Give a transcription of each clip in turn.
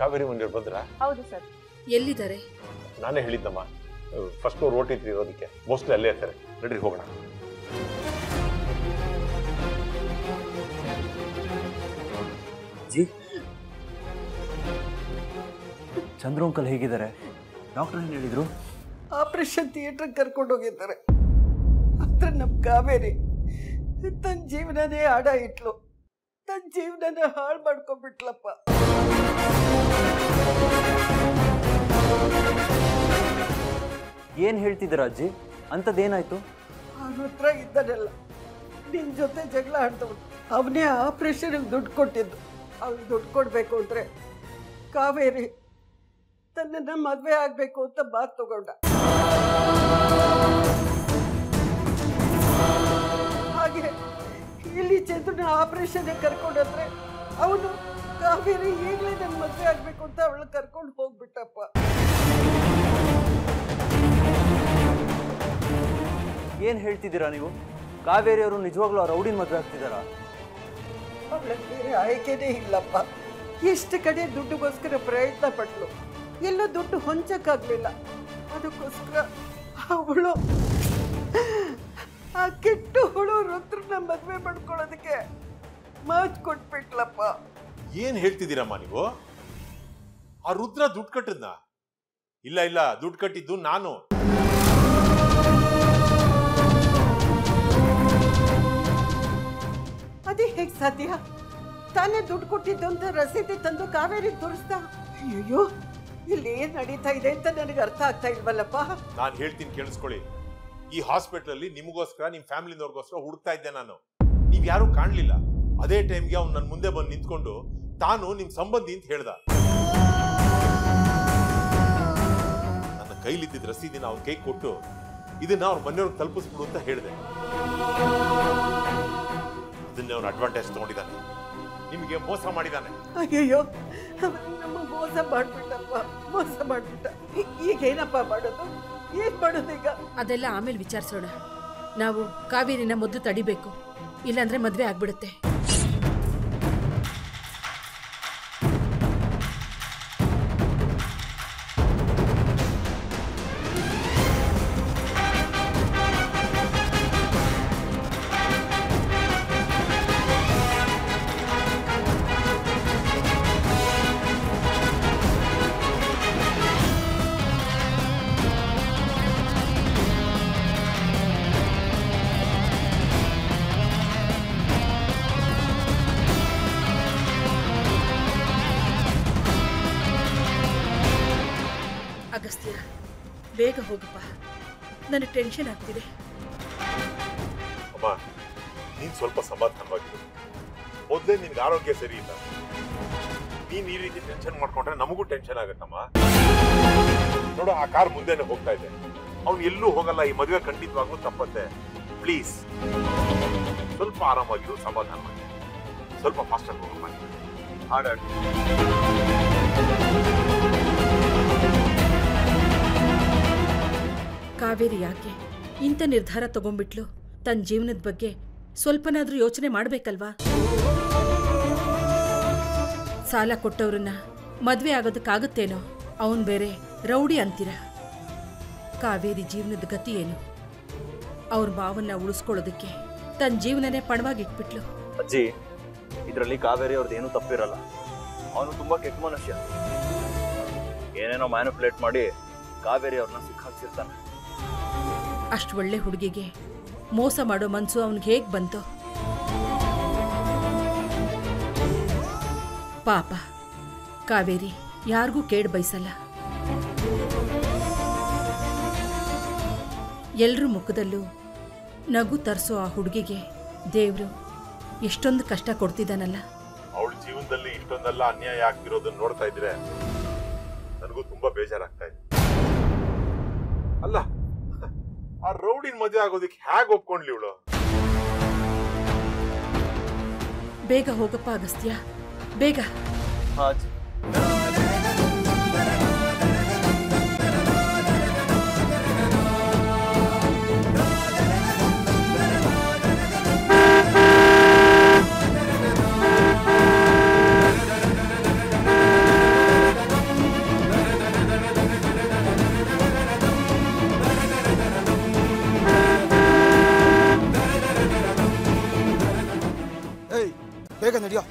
ಕಾವೇರಿ ಮನೆಯವ್ರು ಬಂದ್ರ ಹೌದು ಸರ್ ಎಲ್ಲಿದ್ದಾರೆ ನಾನೇ ಹೇಳಿದ್ದಮ್ಮ ಫಸ್ಟ್ ಫ್ಲೋರ್ ಓಟಿ ತ್ರೀ ಇರೋದಕ್ಕೆ ಮೋಸ್ಟ್ಲಿ ಅಲ್ಲೇ ಇರ್ತಾರೆ ನಡ್ರಿ ಹೋಗೋಣ ಜಿ ಚಂದ್ರು ಅಂಕಲ್ ಹೇಗಿದ್ದಾರೆ ಡಾಕ್ಟರ್ ಏನು ಹೇಳಿದ್ರು ಆಪರೇಷನ್ ಥಿಯೇಟ್ರಿಗೆ ಕರ್ಕೊಂಡು ಹೋಗಿದ್ದಾರೆ ಆದ್ರೆ ನಮ್ಮ ಕಾವೇರಿ ತನ್ನ ಜೀವನನೇ ಆಡ ಇಟ್ಲು ತನ್ನ ಜೀವನನೇ ಹಾಳು ಮಾಡ್ಕೊಂಡ್ಬಿಟ್ಲಪ್ಪ ಏನು ಹೇಳ್ತಿದ್ದೀರಾ ಅಜ್ಜಿ ಅಂಥದ್ದೇನಾಯ್ತು ಆ ರುದ್ರ ಇದ್ದಾನಲ್ಲ ನಿನ್ನ ಜೊತೆ ಜಗಳ ಆಡ್ದವನು ಅವನೇ ಆಪರೇಷನ್ಗೆ ದುಡ್ಡು ಕೊಟ್ಟಿದ್ದು ಅವ್ನಿಗೆ ದುಡ್ಡು ಕೊಡಬೇಕು ಅಂದರೆ ಕಾವೇರಿ ತನ್ನನ್ನು ಮದುವೆ ಆಗಬೇಕು ಅಂತ ಮಾತು ತಗೊಂಡ ಹಾಗೆ ಇಲ್ಲಿ ಚಂದ್ರನ ಆಪರೇಷನ್ಗೆ ಕರ್ಕೊಂಡೋದ್ರೆ ಅವನು ಕಾವೇರಿ ಈಗಲೇ ನನ್ನ ಮದುವೆ ಆಗಬೇಕು ಅಂತ ಅವಳು ಕರ್ಕೊಂಡು ಹೋಗ್ಬಿಟ್ಟಪ್ಪ ಏನು ಹೇಳ್ತಿದ್ದೀರಾ ನೀವು ಕಾವೇರಿ ಅವರು ನಿಜವಾಗ್ಲೂ ಅವ್ರ ರೌಡಿನ ಮದುವೆ ಆಗ್ತಿದ್ದಾರಾ ಅವಳ ಬೇರೆ ಆಯ್ಕೆನೇ ಇಲ್ಲಪ್ಪ ಎಷ್ಟು ಕಡೆ ದುಡ್ಡುಗೋಸ್ಕರ ಪ್ರಯತ್ನ ಪಟ್ಲು ಎಲ್ಲೂ ದುಡ್ಡು ಹೊಂಚಕ್ಕಾಗ್ಲಿಲ್ಲ ಅದಕ್ಕೋಸ್ಕರ ಅವಳು ಆ ಕೆಟ್ಟ ಹುಳು ರುದ್ರನ ಮದುವೆ ಮಾಡ್ಕೊಳ್ಳೋದಕ್ಕೆ ಮಾತು ಕೊಟ್ಬಿಟ್ಲಪ್ಪ ಏನ್ ಹೇಳ್ತಿದ್ದೀರಮ್ಮ ನೀವು ಆ ರುದ್ರ ದುಡ್ಡು ಕಟ್ಟದ್ನ ಇಲ್ಲ ಇಲ್ಲ ದುಡ್ಡು ಕಟ್ಟಿದ್ದು ನಾನು ಅದೇ ಹೇಗೆ ಸಾಧ್ಯ ತಾನೇ ದುಡ್ಡು ಕೊಟ್ಟಿದ್ದು ಅಂತ ರಸೀದಿ ತಂದು ಕಾವೇರಿ ತೋರಿಸ್ದ ಅಯ್ಯೋ ಇಲ್ಲಿ ಏನ್ ನಡೀತಾ ಇದೆ ಅಂತ ನನಗೆ ಅರ್ಥ ಆಗ್ತಾ ಇಲ್ವಲ್ಲಪ್ಪ ನಾನು ಹೇಳ್ತೀನಿ ಕೇಳಿಸ್ಕೊಳ್ಳಿ ಈ ಹಾಸ್ಪಿಟಲ್ ಅಲ್ಲಿ ನಿಮಗೋಸ್ಕರ ನಿಮ್ ಫ್ಯಾಮಿಲಿನವ್ರಿಗೋಸ್ಕರ ಹುಡುಕ್ತಾ ಇದ್ದೆ ನಾನು ನೀವ್ ಯಾರು ಕಾಣ್ಲಿಲ್ಲ ಅದೇ ಟೈಮ್ಗೆ ಅವ್ನು ನನ್ನ ಮುಂದೆ ಬಂದು ನಿಂತ್ಕೊಂಡು ತಾನು ನಿಮ್ ಸಂಬಂಧಿ ಅಂತ ಹೇಳ್ದ ನನ್ನ ಕೈಲಿದ್ದಿದ್ದ ರಸೀದಿನ ಅವ್ನ ಕೈ ಕೊಟ್ಟು ಇದನ್ನ ಅವ್ರ ಮನೆಯವ್ರಿಗೆ ತಲುಪಿಸ್ಬಿಡು ಅಂತ ಹೇಳಿದೆ ಅದನ್ನೇ ಅವ್ನು ಅಡ್ವಾಂಟೇಜ್ ತಗೊಂಡಿದ್ದಾನೆ ನಿಮಗೆ ಮೋಸ ಮಾಡಿದ್ದಾನೆ ಅಯ್ಯಯ್ಯೋ ನಮ್ಮ ಮೋಸ ಮಾಡ್ಬಿಟ್ಟಪ್ಪ ಮೋಸ ಮಾಡ್ಬಿಟ್ಟ ಈ- ಈಗೇನಪ್ಪ ಮಾಡೋದು ಏನ್ ಮಾಡೋದು ಈಗ ಅದೆಲ್ಲ ಆಮೇಲೆ ವಿಚಾರಿಸೋಣ ನಾವು ಕಾವೇರಿನ ಮೊದಲು ತಡಿಬೇಕು ಇಲ್ಲಾಂದ್ರೆ ಮದ್ವೆ ಆಗ್ಬಿಡುತ್ತೆ ಅಗಸ್ತ್ಯ ಬೇಗ ಹೋಗಪ್ಪ ನನಗೆ ಟೆನ್ಷನ್ ಆಗ್ತಿದೆ ಅಮ್ಮ ನೀನ್ ಸ್ವಲ್ಪ ಸಮಾಧಾನವಾಗಿರು ಮೊದ್ಲೇ ನಿನ್ಗೆ ಆರೋಗ್ಯ ಸರಿ ಇಲ್ಲ ನೀನ್ ಈ ರೀತಿ ಟೆನ್ಷನ್ ಮಾಡ್ಕೊಂಡ್ರೆ ನಮಗೂ ಟೆನ್ಷನ್ ಆಗತ್ತಮ್ಮ ನೋಡು ಆ ಕಾರ್ ಮುಂದೆನೆ ಹೋಗ್ತಾ ಇದೆ ಅವ್ನು ಎಲ್ಲೂ ಹೋಗಲ್ಲ ಈ ಮದುವೆ ಖಂಡಿತವಾಗ್ಲೂ ತಪ್ಪತ್ತೆ ಪ್ಲೀಸ್ ಸ್ವಲ್ಪ ಆರಾಮಾಗಿರು ಸಮಾಧಾನ ಮಾಡಿ ಸ್ವಲ್ಪ ಫಾಸ್ಟ್ ಆಗಿ ಹೋಗಮ್ಮ ಹಾಗಾಗಿ ಕಾವೇರಿ ಯಾಕೆ ಇಂಥ ನಿರ್ಧಾರ ತಗೊಂಡ್ಬಿಟ್ಲು ತನ್ನ ಜೀವನದ ಬಗ್ಗೆ ಸ್ವಲ್ಪನಾದ್ರೂ ಯೋಚನೆ ಮಾಡ್ಬೇಕಲ್ವಾ ಸಾಲ ಕೊಟ್ಟವ್ರನ್ನ ಮದ್ವೆ ಆಗೋದಕ್ಕಾಗುತ್ತೇನೋ ಅವನ್ ಬೇರೆ ರೌಡಿ ಅಂತೀರ ಕಾವೇರಿ ಜೀವನದ ಗತಿ ಏನು ಅವ್ರ ಮಾವನ್ನ ಉಳಿಸ್ಕೊಳ್ಳೋದಕ್ಕೆ ತನ್ನ ಜೀವನನೇ ಪಣವಾಗಿಟ್ಬಿಟ್ಲು ಅಜ್ಜಿ ಇದರಲ್ಲಿ ಕಾವೇರಿ ಅವ್ರದ್ದು ಏನೂ ತಪ್ಪಿರಲ್ಲ ಅವನು ತುಂಬಾ ಕೆಟ್ಟ ಮನುಷ್ಯ ಏನೇನೋ ಮ್ಯಾನುಪುಲೇಟ್ ಮಾಡಿ ಕಾವೇರಿ ಅವ್ರನ್ನ ಸಿಕ್ಕಾಕ್ಸಿರ್ತಾನೆ ಅಷ್ಟು ಒಳ್ಳೆ ಹುಡುಗಿಗೆ ಮೋಸ ಮಾಡೋ ಮನ್ಸು ಅವನಿಗೆ ಹೇಗೆ ಬಂತು ಪಾಪ ಕಾವೇರಿ ಯಾರಿಗೂ ಕೇಡ್ ಬಯಸಲ್ಲ ಎಲ್ರ ಮುಖದಲ್ಲೂ ನಗು ತರಿಸೋ ಆ ಹುಡುಗಿಗೆ ದೇವ್ರು ಎಷ್ಟೊಂದು ಕಷ್ಟ ಕೊಡ್ತಿದ್ದಾನಲ್ಲ ಅವಳ ಜೀವನದಲ್ಲಿ ಇಷ್ಟೊಂದೆಲ್ಲ ಅನ್ಯಾಯ ಆಗ್ತಿರೋದನ್ನ ನೋಡ್ತಾ ಇದ್ರೆ ನನಗೂ ತುಂಬಾ ಬೇಜಾರಾಗ್ತಾ ಇದೆ ಅಲ್ಲ ಆ ರೌಡಿನ ಮದುವೆ ಆಗೋದಕ್ಕೆ ಹೇಗೆ ಒಪ್ಕೊಂಡ್ಲಿ ಇವಳು ಬೇಗ ಹೋಗಪ್ಪ ಅಗಸ್ತ್ಯ ಬೇಗ ಹಾ ಅಜ್ಜಿ ಆ ಬೇಗ ನಡೆಯೋ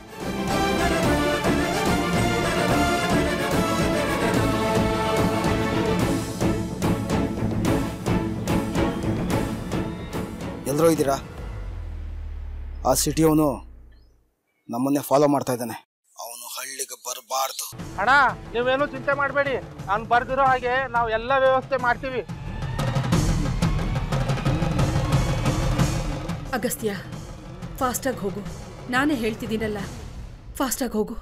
ಎಲ್ಲರೂ ಇದ್ದೀರಾ ಆ ಸಿಟಿಯವನು ನಮ್ಮನ್ನೇ ಫಾಲೋ ಮಾಡ್ತಾ ಇದ್ದಾನೆ ಅವನು ಹಳ್ಳಿಗೆ ಬರಬಾರ್ದು ಅಣ್ಣ ನೀವೇನು ಚಿಂತೆ ಮಾಡಬೇಡಿ ಅವ್ನು ಬರ್ದಿರೋ ಹಾಗೆ ನಾವು ಎಲ್ಲ ವ್ಯವಸ್ಥೆ ಮಾಡ್ತೀವಿ ಅಗಸ್ತ್ಯ ಫಾಸ್ಟಾಗಿ ಹೋಗು ನಾನೇ ಹೇಳ್ತಿದ್ದೀನಲ್ಲ ಫಾಸ್ಟಾಗಿ ಹೋಗು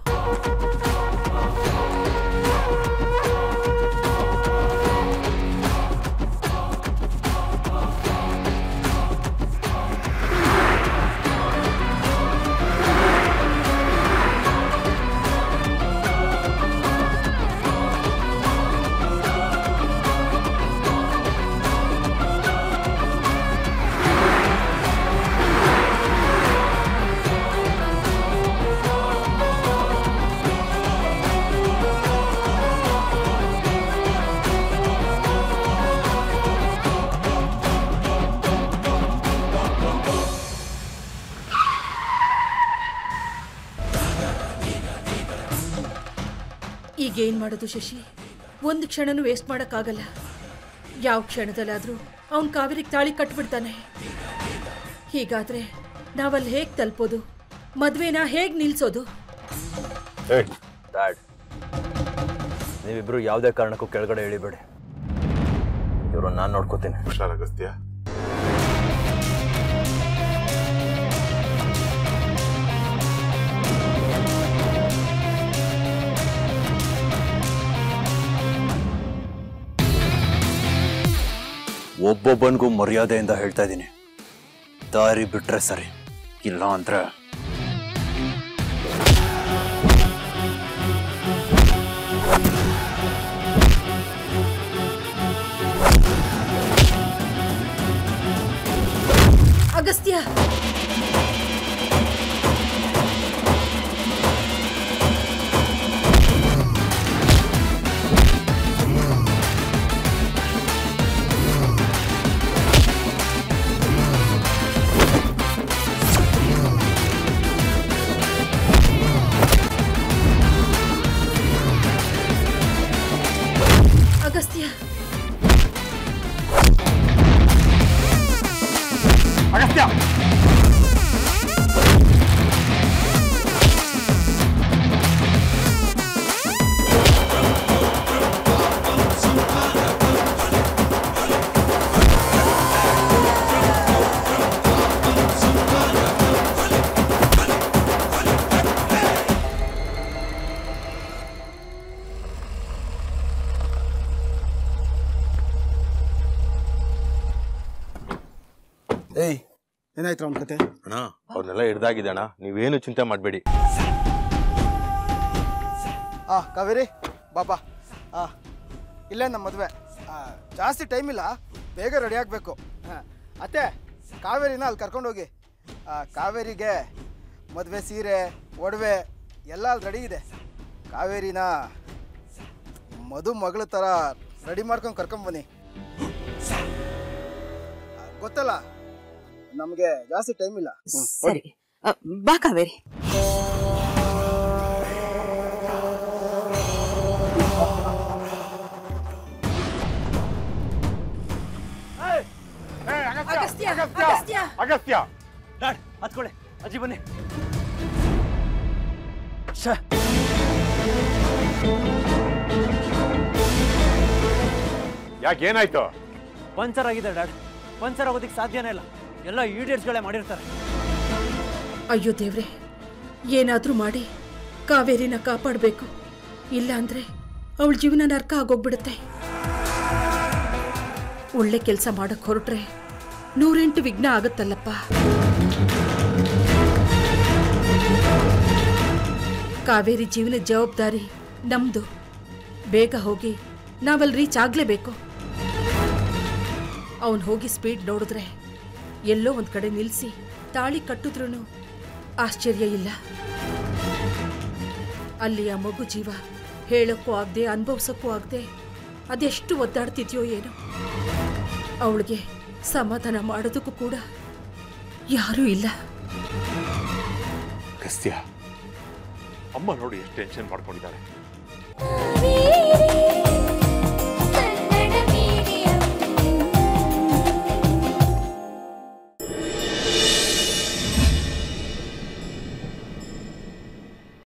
ಈಗ ಏನು ಮಾಡೋದು ಶಶಿ ಒಂದು ಕ್ಷಣನೂ ವೇಸ್ಟ್ ಮಾಡೋಕ್ಕಾಗಲ್ಲ ಯಾವ ಕ್ಷಣದಲ್ಲಾದರೂ ಅವನು ಕಾವೇರಿಗೆ ತಾಳಿ ಕಟ್ಬಿಡ್ತಾನೆ ಹೀಗಾದ್ರೆ ನಾವಲ್ಲಿ ಹೇಗೆ ತಲುಪೋದು ಮದುವೆನ ಹೇಗೆ ನಿಲ್ಲಿಸೋದು ಏಯ್ ಡ್ಯಾಡ್ ನೀವಿಬ್ರು ಯಾವುದೇ ಕಾರಣಕ್ಕೂ ಕೆಳಗಡೆ ಇಳಿಬೇಡಿ ಇವರು ನಾನು ನೋಡ್ಕೋತೀನಿ ಹುಷಾರ್ ಅಗಸ್ತ್ಯ ಒಬ್ಬೊಬ್ಬನಿಗೂ ಮರ್ಯಾದೆಯಿಂದ ಹೇಳ್ತಾ ಇದ್ದೀನಿ ದಾರಿ ಬಿಟ್ರೆ ಸರಿ ಇಲ್ಲ ಅಂದ್ರೆ ಅಗಸ್ತ್ಯ ಅಗಸ್ತ್ಯ ಅಗಸ್ತ್ಯ ಏಯ್ ಏನಾಯ್ತು ಅವನ ಕತೆ ಅಣ್ಣ ಅವ್ರನ್ನೆಲ್ಲ ಹಿಡ್ದಾಗಿದೆ ಅಣ್ಣ ನೀವೇನು ಚಿಂತೆ ಮಾಡಬೇಡಿ ಆ ಕಾವೇರಿ ಬಾಬಾ ಆ ಇಲ್ಲೇ ನಮ್ಮ ಮದುವೆ ಜಾಸ್ತಿ ಟೈಮ್ ಇಲ್ಲ ಬೇಗ ರೆಡಿ ಆಗಬೇಕು ಹಾಂ ಅತ್ತೆ ಕಾವೇರಿನ ಅಲ್ಲಿ ಕರ್ಕೊಂಡೋಗಿ ಆ, ಕಾವೇರಿಗೆ ಮದುವೆ ಸೀರೆ ಒಡವೆ ಎಲ್ಲ ಅಲ್ಲಿ ರೆಡಿ ಇದೆ ಕಾವೇರಿನ ಮಧು ಮಗಳ ಥರ ರೆಡಿ ಮಾಡ್ಕೊಂಡು ಕರ್ಕೊಂಬನ್ನಿ ಆ, ಗೊತ್ತಲ್ಲ ನಮಗೆ ಜಾಸ್ತಿ ಟೈಮ್ ಇಲ್ಲ ಹ್ಮ್, ಸರಿ ಅ, ಬಾ ಕಾವೇರಿ ಅಗಸ್ತ್ಯ ಅಗಸ್ತ್ಯ ಅಗಸ್ತ್ಯ ಡ್ಯಾಡ್ ಹತ್ಕೊಳ್ಳಿ ಅಜ್ಜಿ ಬನ್ನಿ ಯಾಕೆ ಏನಾಯ್ತು ಪಂಚರ್ ಆಗಿದೆ ಡ್ಯಾಡ್ ಪಂಚರ್ ಆಗೋದಕ್ಕೆ ಸಾಧ್ಯನೇ ಇಲ್ಲ ಎಲ್ಲ ಈಡಿಯಟ್ಸ್ಗಳೇ ಮಾಡಿರ್ತಾರೆ ಅಯ್ಯೋ ದೇವ್ರೆ ಏನಾದರೂ ಮಾಡಿ ಕಾವೇರಿನ ಕಾಪಾಡಬೇಕು ಇಲ್ಲ ಅಂದ್ರೆ ಅವಳ ಜೀವನ ನರ್ಕ ಆಗೋಗ್ಬಿಡುತ್ತೆ ಒಳ್ಳೆ ಕೆಲಸ ಮಾಡಕ್ ಹೊರಟ್ರೆ ನೂರೆಂಟು ವಿಘ್ನ ಆಗುತ್ತಲ್ಲಪ್ಪ ಕಾವೇರಿ ಜೀವನದ ಜವಾಬ್ದಾರಿ ನಮ್ದು ಬೇಗ ಹೋಗಿ ನಾವಲ್ಲಿ ರೀಚ್ ಆಗ್ಲೇಬೇಕು ಅವನು ಹೋಗಿ ಸ್ಪೀಡ್ ನೋಡಿದ್ರೆ ಎಲ್ಲೋ ಒಂದ್ ಕಡೆ ನಿಲ್ಲಿಸಿ ತಾಳಿ ಕಟ್ಟಿದ್ರೂ ಆಶ್ಚರ್ಯ ಇಲ್ಲ ಅಲ್ಲಿ ಆ ಮಗು ಜೀವ ಹೇಳಕ್ಕೂ ಆಗದೆ ಅನುಭವಿಸೋಕ್ಕೂ ಆಗದೆ ಅದೆಷ್ಟು ಒದ್ದಾಡ್ತಿದ್ಯೋ ಏನೋ ಅವಳಿಗೆ ಸಮಾಧಾನ ಮಾಡೋದಕ್ಕೂ ಕೂಡ ಯಾರೂ ಇಲ್ಲ ಅಗಸ್ತ್ಯ ಅಮ್ಮ ನೋಡಿ ಎಷ್ಟು ಟೆನ್ಷನ್ ಮಾಡ್ಕೊಂಡಿದ್ದಾರೆ ಕಾವೇರಿ